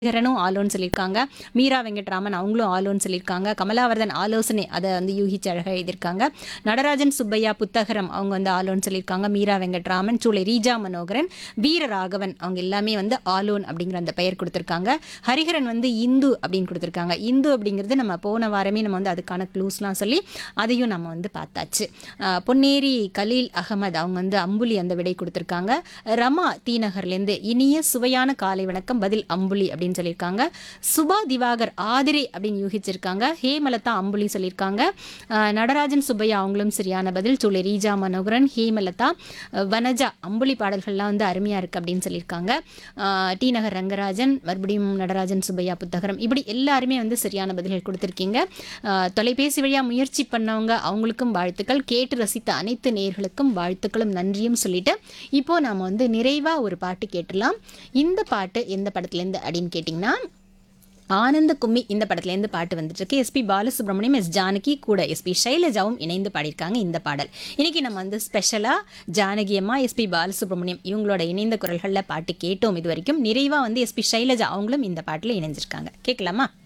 ஹரிஹரனும் ஆலோன்னு சொல்லியிருக்காங்க மீரா வெங்கட்ராமன் அவங்களும் ஆலோன்னு சொல்லியிருக்காங்க கமலாவர்தன் ஆலோசனை அதை வந்து யூகிச்சு அழகாக எழுதியிருக்காங்க நடராஜன் சுப்பையா புத்தகரம் அவங்க வந்து ஆலோன்னு சொல்லியிருக்காங்க மீரா வெங்கட்ராமன் சூளை ரீஜா மனோகரன் வீரராகவன் அவங்க எல்லாமே வந்து ஆலோன் அப்படிங்கிற அந்த பெயர் கொடுத்துருக்காங்க ஹரிஹரன் வந்து இந்து அப்படின்னு கொடுத்துருக்காங்க இந்து அப்படிங்கிறது நம்ம போன வாரமே நம்ம வந்து அதுக்கான க்ளூஸ்லாம் சொல்லி அதையும் நம்ம வந்து பார்த்தாச்சு அஹ் பொன்னேரி கலீல் அகமது அவங்க வந்து அம்புலி அந்த விடை கொடுத்துருக்காங்க ரமா டி நகர்லேருந்து இனிய சுவையான காலை வணக்கம் பதில் அம்புலி அப்படின்னு சொல்லியிருக்காங்க சுபா திவாகர் ஆதிரை அப்படின்னு யூகிச்சிருக்காங்க ஹேமலதா அம்புலி சொல்லியிருக்காங்க அஹ் நடராஜன் சுப்பையா அவங்களும் சரியான பதில் சூளை ரீஜா மனோகரன் ஹேமலதா அஹ் வனஜா அம்புலி பாடல்கள்லாம் வந்து அருமையாக இருக்குது அப்படின்னு சொல்லியிருக்காங்க அஹ் டி நகர் ரங்கராஜன் மறுபடியும் நடராஜன் சுப்பையா புத்தகரம் இப்படி எல்லாருமே வந்து சரியான பதில்கள் கொடுத்துருக்கீங்க அஹ் தொலைபேசி வழியாக முயற்சி பண்ணவங்க அவங்களுக்கும் வாழ்த்துக்கள் கேட்டு ரசித்த அனைத்து நேயர்களுக்கும் வாழ்த்துக்களும் நன்றியும் சொல்லிட்டு இப்போ நாம வந்து நிறைவா ஒரு பாட்டு கேட்டுடலாம் இந்த பாட்டு எந்த படத்துலேருந்து அப்படின்னு கேட்டிங்கன்னா ஆனந்த கும்மி இந்த படத்துலேருந்து பாட்டு வந்துட்டு இருக்கு எஸ்பி பாலசுப்ரமணியம் எஸ் ஜானகி கூட எஸ்பி சைலஜாவும் இணைந்து பாடியிருக்காங்க இந்த பாடல் இன்னைக்கு நம்ம வந்து ஸ்பெஷலாக ஜானகி அம்மா எஸ்பி பாலசுப்ரமணியம் இவங்களோட இணைந்த குரல்களில் பாட்டு கேட்டோம் இது வரைக்கும் நிறைவாக வந்து எஸ்பி சைலஜா அவங்களும் இந்த பாட்டில் இணைஞ்சிருக்காங்க கேட்கலாமா